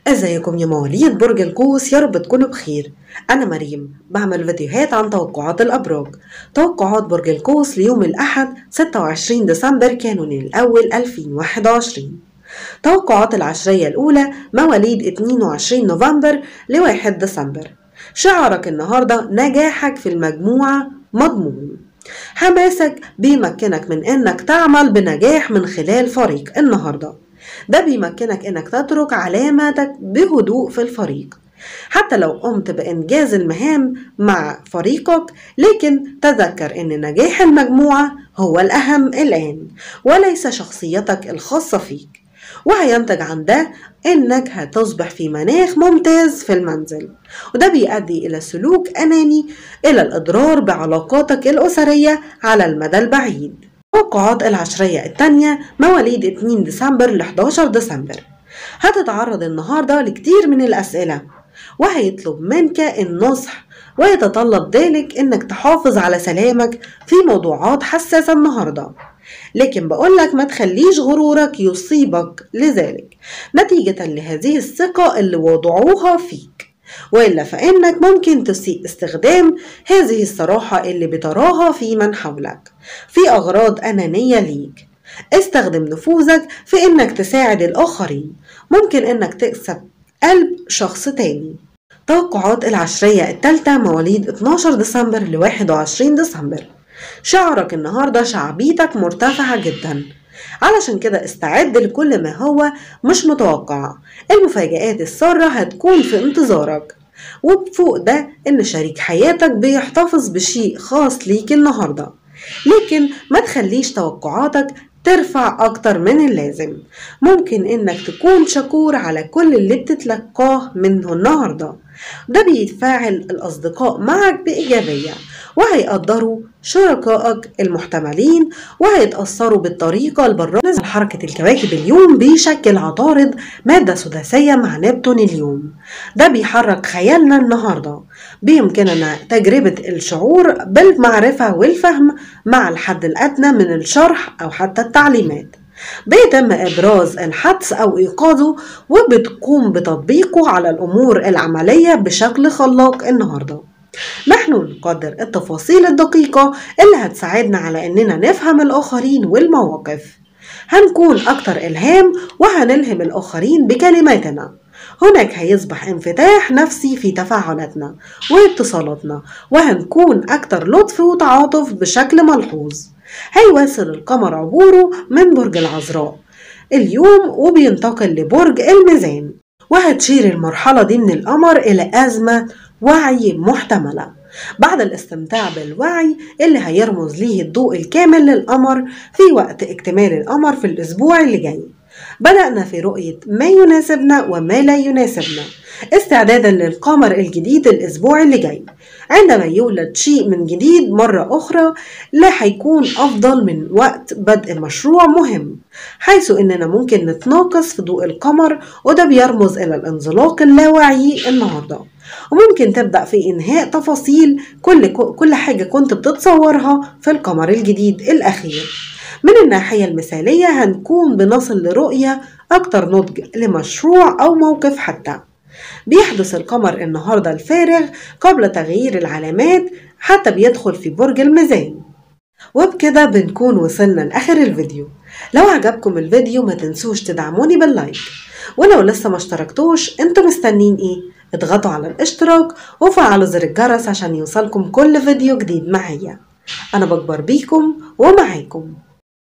ازيكم يا مواليد برج القوس يا رب تكونوا بخير انا مريم بعمل فيديوهات عن توقعات الابراج توقعات برج القوس ليوم الاحد 26 ديسمبر كانون الاول 2021 توقعات العشرية الأولى مواليد 22 نوفمبر ل 1 ديسمبر شعارك النهاردة نجاحك في المجموعة مضمون حماسك بيمكنك من انك تعمل بنجاح من خلال فريق النهارده ده بيمكنك انك تترك علاماتك بهدوء في الفريق حتى لو قمت بإنجاز المهام مع فريقك لكن تذكر أن نجاح المجموعة هو الأهم الآن وليس شخصيتك الخاصة فيك وهينتج عن ده انك هتصبح في مناخ ممتاز في المنزل وده بيؤدي الى سلوك اناني الى الاضرار بعلاقاتك الاسريه على المدى البعيد توقعات العشرية التانية مواليد 2 ديسمبر ل 11 ديسمبر هتتعرض النهاردة لكتير من الأسئلة وهيطلب منك النصح ويتطلب ذلك انك تحافظ على سلامك في موضوعات حساسة النهاردة لكن بقولك ما تخليش غرورك يصيبك لذلك نتيجة لهذه الثقة اللي وضعوها فيك وإلا فإنك ممكن تسيء استخدام هذه الصراحة اللي بتراها في من حولك في أغراض أنانية ليك استخدم نفوذك في إنك تساعد الآخرين ممكن إنك تكسب قلب شخص تاني توقعات العشرية التالتة مواليد 12 ديسمبر ل 21 ديسمبر شعرك النهاردة شعبيتك مرتفعة جدا علشان كده استعد لكل ما هو مش متوقع المفاجآت السارة هتكون في انتظارك وبفوق ده ان شريك حياتك بيحتفظ بشيء خاص ليك النهاردة لكن ما تخليش توقعاتك ترفع أكتر من اللازم ممكن إنك تكون شكور على كل اللي بتتلقاه منه النهاردة ده بيتفاعل الأصدقاء معك بإيجابية وهيقدروا شركائك المحتملين وهيتأثروا بالطريقة البرازة حركة الكواكب اليوم بيشكل عطارد مادة سداسية مع نبتون اليوم ده بيحرك خيالنا النهاردة بيمكننا تجربة الشعور بالمعرفة والفهم مع الحد الأدنى من الشرح أو حتى التعليمات بيتم إبراز الحدس أو إيقاظه وبتقوم بتطبيقه على الأمور العملية بشكل خلاق النهارده نحن نقدر التفاصيل الدقيقة اللي هتساعدنا على إننا نفهم الآخرين والمواقف هنكون أكتر إلهام وهنلهم الآخرين بكلماتنا هناك هيصبح انفتاح نفسي في تفاعلاتنا واتصالاتنا وهنكون أكتر لطف وتعاطف بشكل ملحوظ هيواصل القمر عبوره من برج العذراء اليوم وبينتقل لبرج الميزان وهتشير المرحلة دي من القمر إلى أزمة وعي محتملة بعد الاستمتاع بالوعي اللي هيرمز ليه الضوء الكامل للقمر في وقت اكتمال القمر في الأسبوع اللي جاي بدأنا في رؤية ما يناسبنا وما لا يناسبنا استعدادا للقمر الجديد الأسبوع اللي جاي عندما يولد شيء من جديد مرة أخرى لا هيكون أفضل من وقت بدء مشروع مهم حيث إننا ممكن نتناقص في ضوء القمر وده بيرمز إلى الانزلاق اللاواعي النهارده وممكن تبدأ في إنهاء تفاصيل كل كل حاجة كنت بتتصورها في القمر الجديد الأخير من الناحية المثالية هنكون بنصل لرؤية أكتر نضج لمشروع أو موقف حتى بيحدث القمر النهاردة الفارغ قبل تغيير العلامات حتى بيدخل في برج الميزان وبكده بنكون وصلنا لآخر الفيديو لو عجبكم الفيديو ما تنسوش تدعموني باللايك ولو لسه ما اشتركتوش انتوا مستنين ايه اضغطوا على الاشتراك وفعلوا زر الجرس عشان يوصلكم كل فيديو جديد معايا انا بكبر بيكم ومعاكم